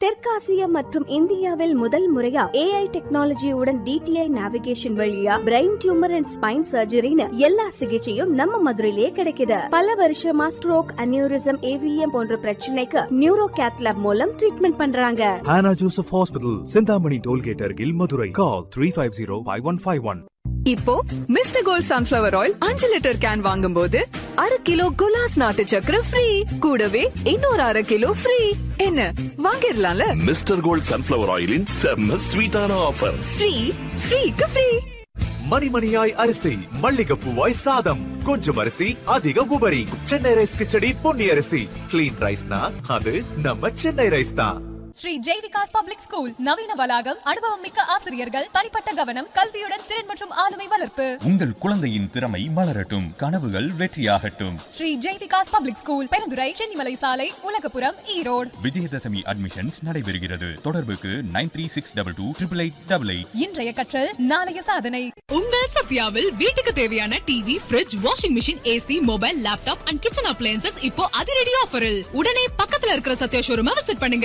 தெற்காசியா மற்றும் இந்தியாவில் முதல் முறையா ஏஐ டெக்னாலஜியுடன் டிடிஐ நேவிகேஷன் வழியா பிரெயின் டியூமர் அண்ட் ஸ்பைன் சர்ஜரின்னு எல்லா சிகிச்சையும் நம்ம மதுரையிலே கிடைக்குது பல வருஷமா ஸ்ட்ரோக் அனியூரிசம் ஏவிஎம் போன்ற பிரச்சனைக்கு நியூரோ கேத்லாப் மூலம் ட்ரீட்மெண்ட் பண்றாங்க Hannah Joseph Hospital, Sindhamani Tollgate Argil, Madurai. Call 350-5151. இப்போ மிஸ்டர் கோல்ட் சன்ஃபிளவர் ஆயில் அஞ்சு லிட்டர் கேன் வாங்கும்போது அரை கிலோ குலாஸ் நாட்டு சக்கரை ஃப்ரீ கூடவே இன்னொரு அரை கிலோ ஃப்ரீ என்ன வாங்கிடலாம்ல மிஸ்டர் கோல்ட் சன்ஃபிளவர் ஆயிலின் செம்ம ஸ்வீட்டான ஆஃபர் ஃப்ரீ ஃப்ரீக்கு ஃப்ரீ மணிமணியாய் அரிசி மல்லிகப்பூவாய் சாதம் கொஞ்சம் அரிசி அதிக உபரி சென்னை ரைஸ் கிச்சடி பொன்னி அரிசி கிளீன் ரைஸ்னா அது நம்ம சென்னை ரைஸ் தான் ஸ்ரீ ஜெய்விகாஸ் பப்ளிக் ஸ்கூல் நவீன வளாகம் அனுபவம் மிக்க ஆசிரியர்கள் தனிப்பட்ட கவனம் கல்வியுடன் திறன் மற்றும் ஆளுமை வளர்ப்பு உங்கள் குழந்தையின் திறமை மலரட்டும் கனவுகள் வெற்றியாகட்டும் ஸ்ரீ ஜெய்விகாஸ் பப்ளிக் ஸ்கூல் பெருந்துறை சென்னிமலை சாலை உலகபுரம் ஈரோடு விஜயதசமி அட்மிஷன்ஸ் நடைபெறுகிறது தொடர்புக்கு nine three six double two triple eight double eight இன்றைய கற்றல் நாளைய சாதனை உங்கள் சத்யாவில் வீட்டுக்கு தேவையான TV fridge washing machine AC mobile laptop and kitchen appliances இப்போ அதிரடி ஆஃபரில் உடனே பக்கத்துல இருக்கிற சத்யா ஷோரூமை விசிட் பண்ணுங்க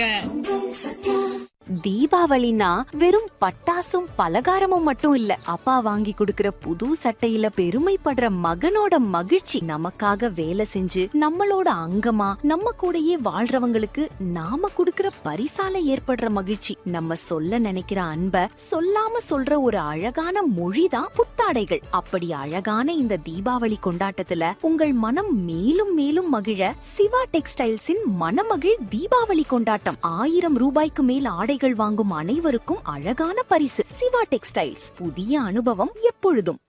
தீபாவளினா வெறும் பட்டாசும் பலகாரமும் மட்டும் இல்ல அப்பா வாங்கி கொடுக்கிற புது சட்டையில பெருமைப்படுற மகனோட மகிழ்ச்சி நமக்காக வேலை செஞ்சு நம்மளோட அங்கமா நம்ம கூடயே வாழ்றவங்களுக்கு நாம கொடுக்கிற பரிசால ஏற்படுற மகிழ்ச்சி நம்ம சொல்ல நினைக்கிற அன்ப சொல்லாம சொல்ற ஒரு அழகான மொழிதான் புத்தாடைகள் அப்படி அழகான இந்த தீபாவளி கொண்டாட்டத்துல உங்கள் மனம் மேலும் மேலும் மகிழ சிவா டெக்ஸ்டைல்ஸின் மனமகிழ் தீபாவளி கொண்டாட்டம் ஆயிரம் ரூபாய்க்கு மேல் ஆடைகள் வாங்கும் அனைவருக்கும் அழகான பரிசு சிவா டெக்ஸ்டைல்ஸ் புதிய அனுபவம் எப்பொழுதும்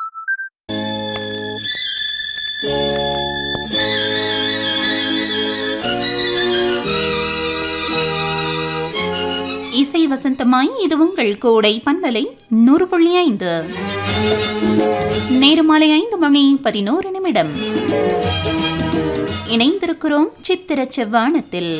இசை வசந்தமாய் இது உங்கள் கோடை பந்தலை நூறு புள்ளி ஐந்து நேரு மாலை ஐந்து மணி பதினோரு நிமிடம் இணைந்திருக்கிறோம் சித்திர செவ்வானத்தில்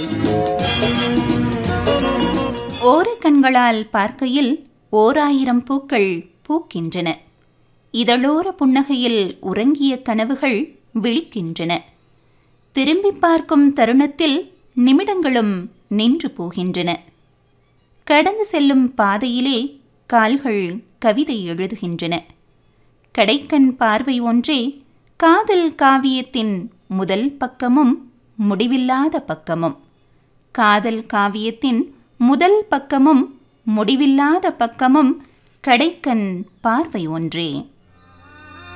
ஓர கண்களால் பார்க்கையில் ஓராயிரம் பூக்கள் பூக்கின்றன இதழோர புன்னகையில் உறங்கிய கனவுகள் விழிக்கின்றன திரும்பி பார்க்கும் தருணத்தில் நிமிடங்களும் நின்று போகின்றன கடந்து செல்லும் பாதையிலே கால்கள் கவிதை எழுதுகின்றன கடைக்கண் பார்வை ஒன்றே காதல் காவியத்தின் முதல் பக்கமும் முடிவில்லாத பக்கமும் காதல் காவியத்தின் முதல் பக்கமும் முடிவில்லாத பக்கமும் கடைக்கண் பார்வை ஒன்றே